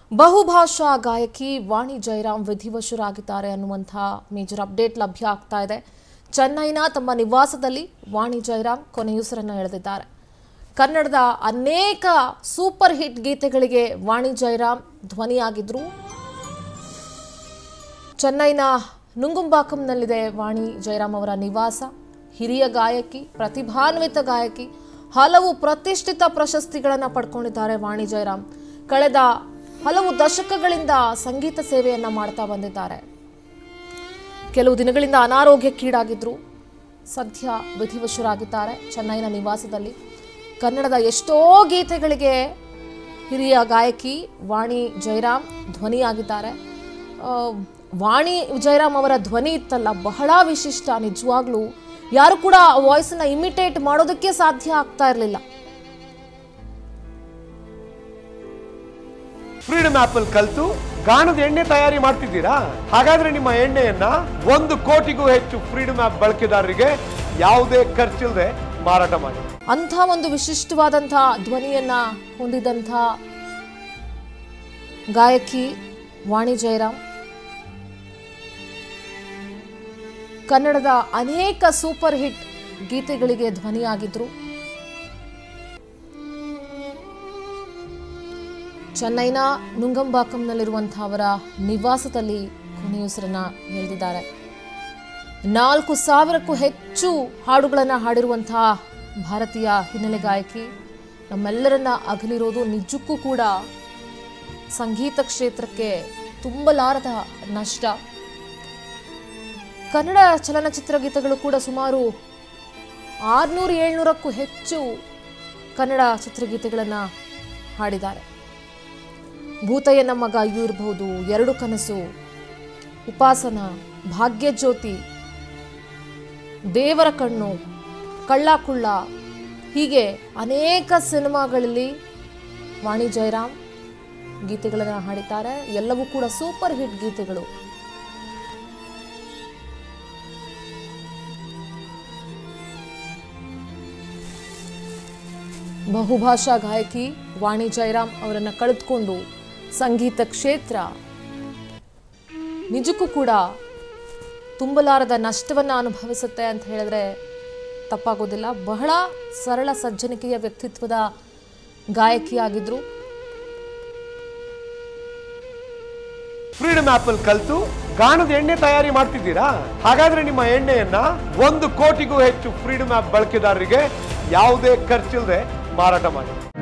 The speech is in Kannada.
ಬಹುಭಾಷಾ ಗಾಯಕಿ ವಾಣಿ ಜಯರಾಮ್ ವಿಧಿವಶರಾಗಿದ್ದಾರೆ ಅನ್ನುವಂಥ ಮೇಜರ್ ಅಪ್ಡೇಟ್ ಲಭ್ಯ ಆಗ್ತಾ ಇದೆ ಚೆನ್ನೈನ ತಮ್ಮ ನಿವಾಸದಲ್ಲಿ ವಾಣಿ ಜಯರಾಮ್ ಕೊನೆಯುಸಿರನ್ನು ಎಳೆದಿದ್ದಾರೆ ಕನ್ನಡದ ಅನೇಕ ಸೂಪರ್ ಹಿಟ್ ಗೀತೆಗಳಿಗೆ ವಾಣಿ ಜಯರಾಮ್ ಧ್ವನಿಯಾಗಿದ್ರು ಚೆನ್ನೈನ ನುಂಗುಂಬಾಕಂನಲ್ಲಿದೆ ವಾಣಿ ಜಯರಾಮ್ ಅವರ ನಿವಾಸ ಹಿರಿಯ ಗಾಯಕಿ ಪ್ರತಿಭಾನ್ವಿತ ಗಾಯಕಿ ಹಲವು ಪ್ರತಿಷ್ಠಿತ ಪ್ರಶಸ್ತಿಗಳನ್ನು ಪಡ್ಕೊಂಡಿದ್ದಾರೆ ವಾಣಿ ಜಯರಾಮ್ ಕಳೆದ ಹಲವು ದಶಕಗಳಿಂದ ಸಂಗೀತ ಸೇವೆಯನ್ನ ಮಾಡ್ತಾ ಬಂದಿದ್ದಾರೆ ಕೆಲವು ದಿನಗಳಿಂದ ಅನಾರೋಗ್ಯಕ್ಕೀಡಾಗಿದ್ರು ಸದ್ಯ ವಿಧಿವಶರಾಗಿದ್ದಾರೆ ಚೆನ್ನೈನ ನಿವಾಸದಲ್ಲಿ ಕನ್ನಡದ ಎಷ್ಟೋ ಗೀತೆಗಳಿಗೆ ಹಿರಿಯ ಗಾಯಕಿ ವಾಣಿ ಜಯರಾಮ್ ಧ್ವನಿಯಾಗಿದ್ದಾರೆ ಆ, ವಾಣಿ ಜಯರಾಮ್ ಅವರ ಧ್ವನಿ ಇತ್ತಲ್ಲ ಬಹಳ ವಿಶಿಷ್ಟ ನಿಜವಾಗ್ಲೂ ಯಾರು ಕೂಡ ಆ ವಾಯ್ಸನ್ನ ಇಮಿಟೇಟ್ ಮಾಡೋದಕ್ಕೆ ಸಾಧ್ಯ ಆಗ್ತಾ ಇರಲಿಲ್ಲ ಫ್ರೀಡಮ್ ಆಪ್ ಅಲ್ಲಿ ಕಲ್ತು ಗಾಣದ ಎಣ್ಣೆ ತಯಾರಿ ಮಾಡ್ತಿದ್ದೀರಾ ಹಾಗಾದ್ರೆ ನಿಮ್ಮ ಎಣ್ಣೆಯನ್ನ ಒಂದು ಕೋಟಿಗೂ ಹೆಚ್ಚು ಫ್ರೀಡಮ್ ಆಪ್ ಬಳಕೆದಾರರಿಗೆ ಯಾವುದೇ ಖರ್ಚಿಲ್ಲದೆ ಮಾರಾಟ ಮಾಡಿ ಅಂಥ ಒಂದು ವಿಶಿಷ್ಟವಾದಂಥ ಧ್ವನಿಯನ್ನ ಹೊಂದಿದಂಥ ಗಾಯಕಿ ವಾಣಿ ಜಯರಾಮ್ ಕನ್ನಡದ ಅನೇಕ ಸೂಪರ್ ಹಿಟ್ ಗೀತೆಗಳಿಗೆ ಧ್ವನಿಯಾಗಿದ್ರು ಚೆನ್ನೈನ ನುಂಗಂಬಾಕಂನಲ್ಲಿರುವಂಥ ಅವರ ನಿವಾಸದಲ್ಲಿ ಕೊನೆಯುಸಿರನ್ನ ಎಳೆದಿದ್ದಾರೆ ನಾಲ್ಕು ಸಾವಿರಕ್ಕೂ ಹೆಚ್ಚು ಹಾಡುಗಳನ್ನು ಹಾಡಿರುವಂತಹ ಭಾರತೀಯ ಹಿನ್ನೆಲೆ ಗಾಯಕಿ ನಮ್ಮೆಲ್ಲರನ್ನ ಅಗಲಿರೋದು ನಿಜಕ್ಕೂ ಕೂಡ ಸಂಗೀತ ಕ್ಷೇತ್ರಕ್ಕೆ ತುಂಬಲಾರದ ನಷ್ಟ ಕನ್ನಡ ಚಲನಚಿತ್ರ ಗೀತೆಗಳು ಕೂಡ ಸುಮಾರು ಆರುನೂರು ಏಳ್ನೂರಕ್ಕೂ ಹೆಚ್ಚು ಕನ್ನಡ ಚಿತ್ರಗೀತೆಗಳನ್ನು ಹಾಡಿದ್ದಾರೆ ಭೂತಯ್ಯ ನಮ್ಮ ಗಾಯು ಇರಬಹುದು ಎರಡು ಕನಸು ಉಪಾಸನ ಭಾಗ್ಯಜ್ಯೋತಿ ದೇವರ ಕಣ್ಣು ಕಳ್ಳ ಕುಳ್ಳ ಹೀಗೆ ಅನೇಕ ಸಿನಿಮಾಗಳಲ್ಲಿ ವಾಣಿ ಜಯರಾಮ್ ಗೀತೆಗಳನ್ನು ಹಾಡಿದ್ದಾರೆ ಎಲ್ಲವೂ ಕೂಡ ಸೂಪರ್ ಹಿಟ್ ಗೀತೆಗಳು ಬಹುಭಾಷಾ ಗಾಯಕಿ ವಾಣಿ ಜಯರಾಮ್ ಅವರನ್ನು ಕಳೆದುಕೊಂಡು ಸಂಗೀತ ಕ್ಷೇತ್ರ ನಿಜಕ್ಕೂ ಕೂಡ ತುಂಬಲಾರದ ನಷ್ಟವನ್ನು ಅನುಭವಿಸುತ್ತೆ ಅಂತ ಹೇಳಿದ್ರೆ ತಪ್ಪಾಗೋದಿಲ್ಲ ಬಹಳ ಸರಳ ಸಜ್ಜನಿಕೆಯ ವ್ಯಕ್ತಿತ್ವದ ಗಾಯಕಿಯಾಗಿದ್ರು ಫ್ರೀಡಮ್ ಆಪ್ ಅಲ್ಲಿ ಕಲ್ತು ಗಾಣದ ಎಣ್ಣೆ ತಯಾರಿ ಮಾಡ್ತಿದ್ದೀರಾ ಹಾಗಾದ್ರೆ ನಿಮ್ಮ ಎಣ್ಣೆಯನ್ನ ಒಂದು ಕೋಟಿಗೂ ಹೆಚ್ಚು ಫ್ರೀಡಮ್ ಆಪ್ ಬಳಕೆದಾರರಿಗೆ ಯಾವುದೇ ಖರ್ಚಿಲ್ಲದೆ ಮಾರಾಟ ಮಾಡಿ